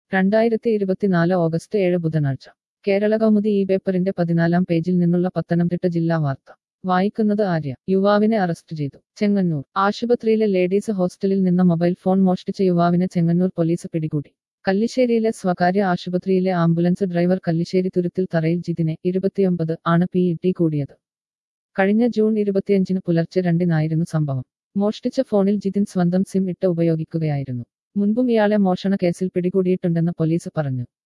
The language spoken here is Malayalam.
രണ്ടായിരത്തി ഇരുപത്തിനാല് ഓഗസ്റ്റ് ഏഴ് ബുധനാഴ്ച കേരള കൗമുദി ഈ പേപ്പറിന്റെ പതിനാലാം പേജിൽ നിന്നുള്ള പത്തനംതിട്ട ജില്ലാ വാർത്ത വായിക്കുന്നത് ആര്യ യുവാവിനെ അറസ്റ്റ് ചെയ്തു ചെങ്ങന്നൂർ ആശുപത്രിയിലെ ലേഡീസ് ഹോസ്റ്റലിൽ നിന്ന് മൊബൈൽ ഫോൺ മോഷ്ടിച്ച യുവാവിനെ ചെങ്ങന്നൂർ പോലീസ് പിടികൂടി കല്ലിശ്ശേരിയിലെ സ്വകാര്യ ആശുപത്രിയിലെ ആംബുലൻസ് ഡ്രൈവർ കല്ലിശ്ശേരി തുരുത്തിൽ തറയിൽ ജിതിനെ ഇരുപത്തിയൊമ്പത് ആണ് പി ഇട്ടി കൂടിയത് കഴിഞ്ഞ ജൂൺ ഇരുപത്തിയഞ്ചിന് പുലർച്ചെ രണ്ടിനായിരുന്നു സംഭവം മോഷ്ടിച്ച ഫോണിൽ ജിതിൻ സ്വന്തം സിം ഇട്ട് ഉപയോഗിക്കുകയായിരുന്നു മുൻപും ഇയാളെ മോഷണ കേസിൽ പിടികൂടിയിട്ടുണ്ടെന്ന് പോലീസ് പറഞ്ഞു